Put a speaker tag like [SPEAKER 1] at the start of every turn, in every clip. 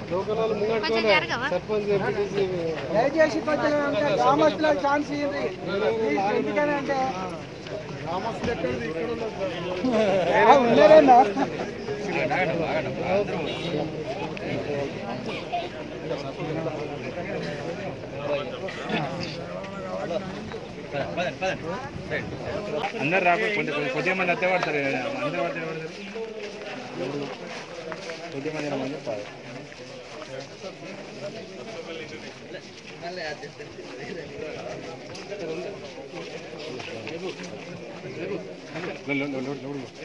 [SPEAKER 1] లోకలాలు
[SPEAKER 2] కొంచెం జరగవా?
[SPEAKER 1] సర్పంచ్ ఎంపీటీసీ
[SPEAKER 3] దయచేసి కొంచెం అంటే గ్రామస్తులకు ఛాన్స్ ఇవ్వండి ప్లీజ్ ఎందుకని అంటే
[SPEAKER 1] గ్రామస్తులు ఎక్కడిది ఇక్కడ ఉన్నది
[SPEAKER 3] ఆ, ఉన్నారేనా
[SPEAKER 4] అందరు రాకు కొంచెం కొంచెం కొద్దిగా మంది అత్తే పడతారు అందరు పడితే పడతారు కొద్దిగా మంది మంది చెప్పాలి లో- లో- లో- లో- లో-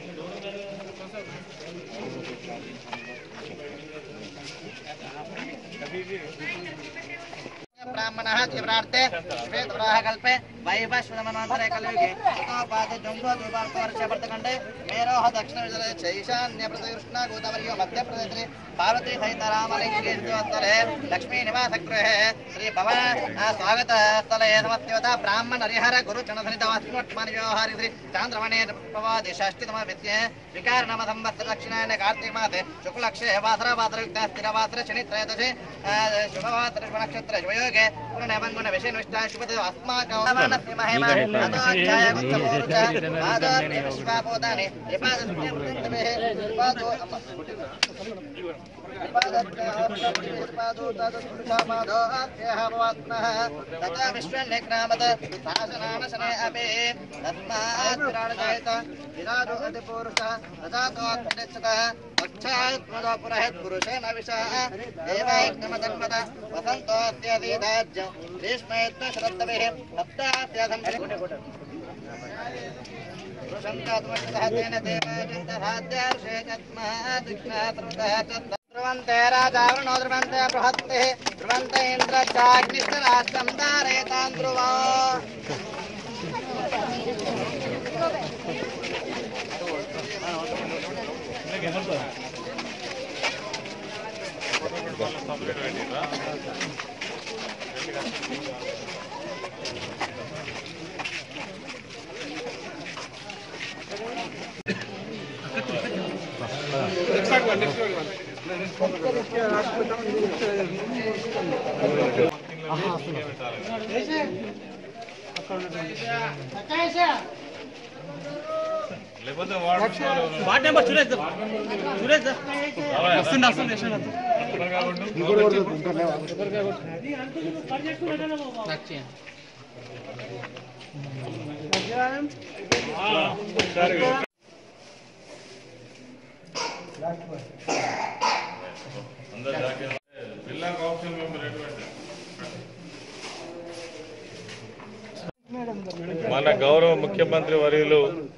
[SPEAKER 5] ब्राह्मणः तीव्रार्थे श्वेतवराह कल्पे वैवस्वतमन्वन्तरे कलियुगे ततोपादे जम्बूद्वीपार्थवर्षवर्तखण्डे मेरोः दक्षिणविदले चैशान्यप्रतिकृष्ण गोदावर्यो मध्यप्रदेशे पार्वती सहितरामलिङ्गे द्विवत्तरे लक्ष्मीनिवासगृहे श्री भवन स्वागतस्थले नमस्तेवता ब्राह्मण हरिहर गुरुचरणधनितवास्मट्मानिव्यवहारि श्री चान्द्रमणे प्रवादि षष्टितम विद्ये विकारनाम संवत्सर दक्षिणायन कार्तिक मासे शुक्लक्षे वासरा वासरयुक्त स्थिरवासर शनि त्रयोदशे शुभवासर नक्षत्र शुभयोगे पुनर्नवङ्गुण विषयनिष्ठा शुभते अस्माकं महिमा अतोऽध्याय मुक्तमोरुच पादोर्मे विश्वापोदाने विपादस्म्यं पादो तथा विश्वनिक्रामत शासनानशने अपि तस्मात् विराजयत विराजो अधिपुरुषः तथातोऽक्षितः पक्षात्मदो पुरहित पुरुषेण विषः देवैक्यमजन्मत वसन्तोऽस्यधीदाज्य ग्रीष्मयत्न शरद्भिः सप्तास्यधम् पुरुषन्तात्मकतेन देवाचिन्तसाध्यार्षे तस्मात् ध्रुवन्ते राजावृणो ध्रुवन्ते बृहत्तिः ध्रुवन्त इन्द्रश्चाग्निश्चराष्ट्रं धारयतां ध्रुवा
[SPEAKER 6] మన గౌరవ ముఖ్యమంత్రి వర్యులు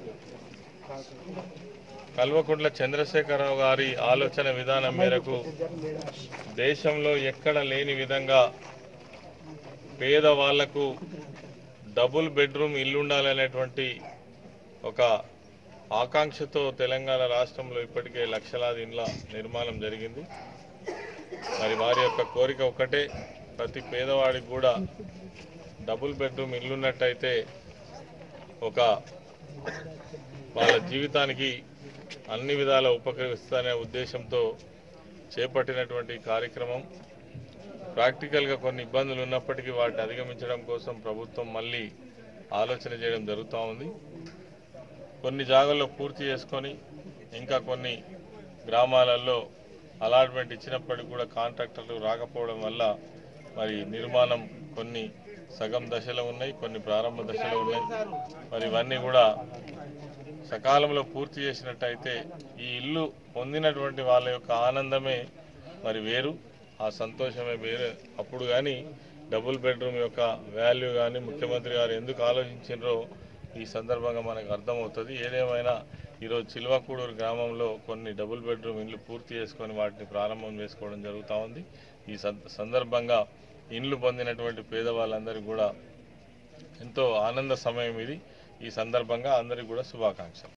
[SPEAKER 6] కల్వకుంట్ల చంద్రశేఖరరావు గారి ఆలోచన విధానం మేరకు దేశంలో ఎక్కడ లేని విధంగా పేదవాళ్లకు డబుల్ బెడ్రూమ్ ఇల్లు ఉండాలనేటువంటి ఒక ఆకాంక్షతో తెలంగాణ రాష్ట్రంలో ఇప్పటికే లక్షలాది ఇండ్ల నిర్మాణం జరిగింది మరి వారి యొక్క కోరిక ఒకటే ప్రతి పేదవాడికి కూడా డబుల్ బెడ్రూమ్ ఇల్లున్నట్టయితే ఒక వాళ్ళ జీవితానికి అన్ని విధాల ఉపకరిస్తానే ఉద్దేశంతో చేపట్టినటువంటి కార్యక్రమం ప్రాక్టికల్గా కొన్ని ఇబ్బందులు ఉన్నప్పటికీ వాటిని అధిగమించడం కోసం ప్రభుత్వం మళ్ళీ ఆలోచన చేయడం జరుగుతూ ఉంది కొన్ని జాగాల్లో పూర్తి చేసుకొని ఇంకా కొన్ని గ్రామాలలో అలాట్మెంట్ ఇచ్చినప్పటికీ కూడా కాంట్రాక్టర్లు రాకపోవడం వల్ల మరి నిర్మాణం కొన్ని సగం దశలో ఉన్నాయి కొన్ని ప్రారంభ దశలో ఉన్నాయి మరి ఇవన్నీ కూడా సకాలంలో పూర్తి చేసినట్టయితే ఈ ఇల్లు పొందినటువంటి వాళ్ళ యొక్క ఆనందమే మరి వేరు ఆ సంతోషమే వేరు అప్పుడు కానీ డబుల్ బెడ్రూమ్ యొక్క వాల్యూ కానీ ముఖ్యమంత్రి గారు ఎందుకు ఆలోచించారో ఈ సందర్భంగా మనకు అర్థమవుతుంది ఏదేమైనా ఈరోజు చిల్వకూడూరు గ్రామంలో కొన్ని డబుల్ బెడ్రూమ్ ఇండ్లు పూర్తి చేసుకొని వాటిని ప్రారంభం చేసుకోవడం జరుగుతూ ఉంది ఈ సం- సందర్భంగా ఇండ్లు పొందినటువంటి పేదవాళ్ళందరికీ కూడా ఎంతో ఆనంద సమయం ఇది ఈ సందర్భంగా అందరికీ కూడా శుభాకాంక్షలు